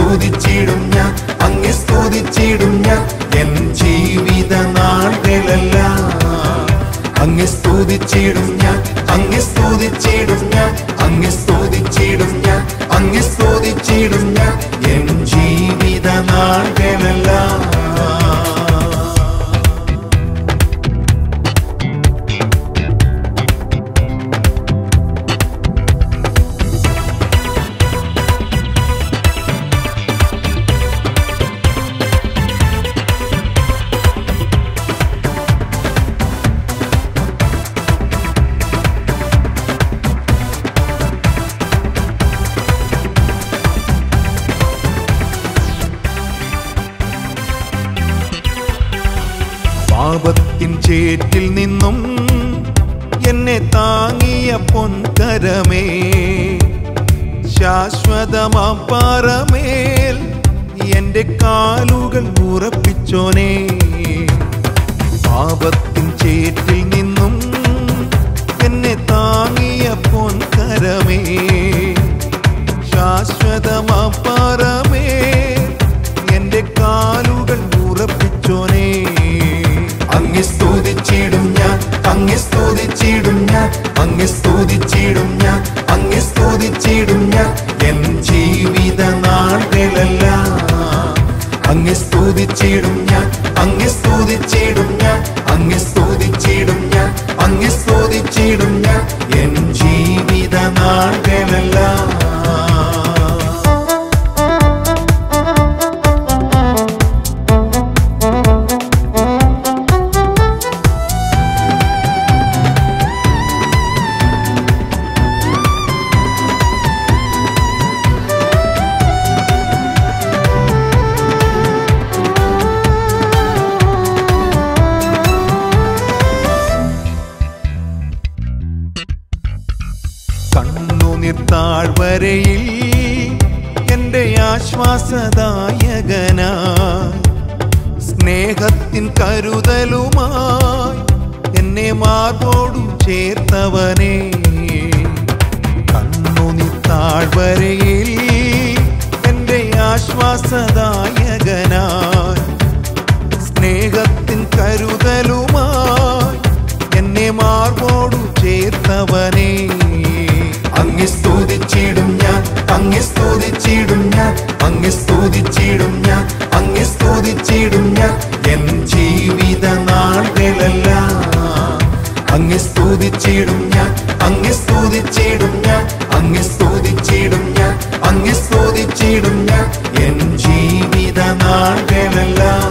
സ്തുതിച്ചിടും ഞാൻ അങ്ങെ സ്തുതിച്ചിടും ഞാൻ എൻ ജീവിത നാളുകളെല്ലാം അങ്ങെ സ്തുതിച്ചിടും ഞാൻ അങ്ങെ സ്തുതിച്ചിടും ഞാൻ അങ്ങെ സ്തുതിച്ചിടും ഞാൻ അങ്ങെ സ്തുതിച്ചിടും ഞാൻ എൻ ജീവിത നാളുകളെല്ലാം പാപത്തിൻ ചേറ്റിൽ നിന്നും എന്നെ താങ്ങിയ പൊൻകരമേ ശാശ്വതമാം പാറമേൽ എന്റെ കാലുകൾ ഉറപ്പിച്ചോനേ പാപത്തിൻ ചേറ്റിൽ നിന്നും എന്നെ താങ്ങിയ പൊൻകരമേ ശാശ്വതമാം പാറമേ എന്റെ കാലുകൾ ഉറപ്പിച്ചോനേ അങ്ങെ സ്തുതിച്ചിടും ഞാൻ അങ്ങെ സ്തുതിച്ചിടും ഞാൻ അങ്ങെ സ്തുതിച്ചിടും ഞാൻ അങ്ങെ സ്തുതിച്ചിടും ഞാൻ എൻ ജീവിത നാളുകളെല്ലാം അങ്ങെ സ്തുതിച്ചിടും ഞാൻ അങ്ങെ സ്തുതിച്ചിടും ഞാൻ അങ്ങെ സ്തുതിച്ചിടും ഞാൻ അങ്ങെ സ്തുതിച്ചിടും ഞാൻ എൻ ജീവിത നാളുകളെല്ലാം കണ്ണുനീർ താഴ്വരയിൽ എന്റെ ആശ്വാസദായകനാ സ്നേഹത്തിൻ കരുതലുമായി എന്നെ മാർബോടു ചേർത്തവനേ കണ്ണുനീർ താഴ്വരയിൽ എന്റെ ആശ്വാസദായകനായി സ്നേഹത്തിൻ കരുതലുമായി എന്നെ മാർബോടു ചേർത്തവനേ അങ്ങെ സ്തുതിച്ചിടും ഞാൻ അങ്ങെ സ്തുതിച്ചിടും ഞാൻ അങ്ങെ സ്തുതിച്ചിടും ഞാൻ അങ്ങെ സ്തുതിച്ചിടും ഞാൻ എൻ ജീവിത നാളുകളെല്ലാം അങ്ങെ സ്തുതിച്ചിടും ഞാൻ അങ്ങെ സ്തുതിച്ചിടും ഞാൻ അങ്ങെ സ്തുതിച്ചിടും ഞാൻ അങ്ങെ സ്തുതിച്ചിടും ഞാൻ എൻ ജീവിത നാളുകളെല്ലാം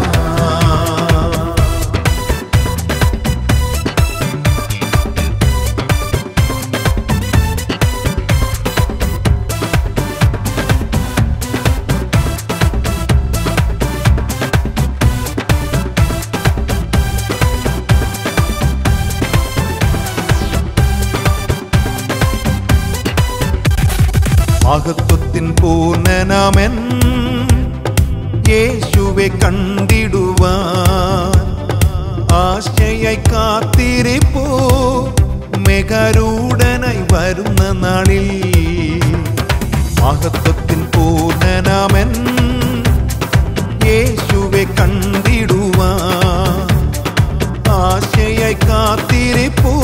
മഹത്വത്തിൻ പൂർണ്ണനാമൻ യേശുവെ കണ്ടിടുവാൻ ആശയായി കാത്തിരിപ്പോ മെഗരൂഢനായി വരുന്ന നാളിൽ മഹത്വത്തിൻ പൂർണ്ണനാമൻ യേശുവെ കണ്ടിടുവാൻ ആശയായി കാത്തിരിപ്പോ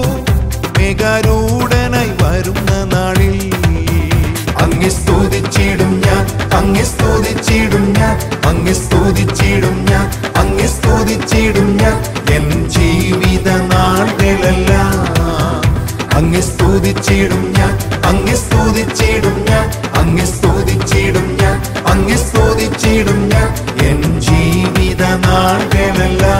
മെഗരൂഢനായി വരുന്ന നാളിൽ അങ്ങെ സ്തുതിച്ചിടും ഞാൻ അങ്ങെ സ്തുതിച്ചിടും ഞാൻ അങ്ങെ സ്തുതിച്ചിടും ഞാൻ അങ്ങെ സ്തുതിച്ചിടും ഞാൻ എൻ ജീവിത നാളുകളെല്ലാം അങ്ങെ സ്തുതിച്ചിടും ഞാൻ അങ്ങെ സ്തുതിച്ചിടും ഞാൻ അങ്ങെ സ്തുതിച്ചിടും ഞാൻ അങ്ങെ സ്തുതിച്ചിടും ഞാൻ എൻ ജീവിത നാളുകളെല്ലാം